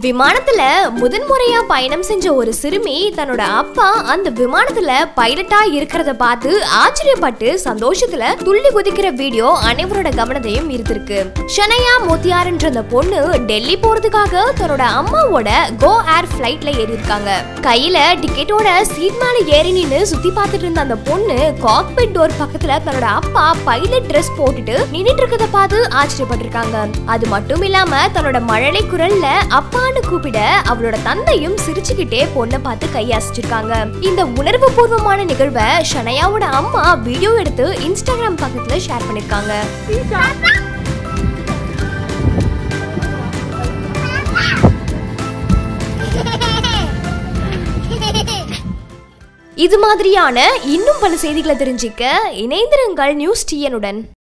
விமானத்துல முதன்முறையா பயணம் செஞ்ச ஒரு சிறுமி தன்னோட அப்பா அந்த விமானத்துல பைலட்டா இருக்கிறத பார்த்து ஆச்சரியப்பட்டு சந்தோஷத்துல துள்ளி குதிக்கிற வீடியோ அனைவரோட கவனத்தையும் ஈர்த்திருக்கு ஷனயா மோத்தியார் என்ற அந்த பொண்ணு டெல்லி போறதுக்காக தன்னோட அம்மாவோட கோ ஏர் ஃபிளைட்ல ஏறி இருக்காங்க கையில டிக்கெட்டோட சீட் மேல ஏறி நின்னு சுத்தி பார்த்துட்டு இருந்த அந்த பொண்ணு காக்பிட் டோர் பக்கத்துல தன்னோட அப்பா பைலட் ட்ரெஸ் போட்டுட்டு நின்னுட்டு இருக்கத பார்த்து ஆச்சரியப்பட்டிருக்காங்க அது மட்டும் இல்லாம தன்னோட மழலை குரல்ல அப்பான்னு கூப்பிட அவளோட தந்தையும் சிரிச்சுக்கிட்டே பொண்ணை பார்த்து கையாசிச்சிருக்காங்க இந்த உணர்வு பூர்வமான நிகழ்வை ஷனயாவோட அம்மா வீடியோ எடுத்து இன்ஸ்டாகிராம் பக்கத்துல ஷேர் பண்ணிருக்காங்க இது மாதிரியான இன்னும் பல செய்திகளை தெரிஞ்சுக்க இணைந்திருங்கள் நியூஸ் டிஎனுடன்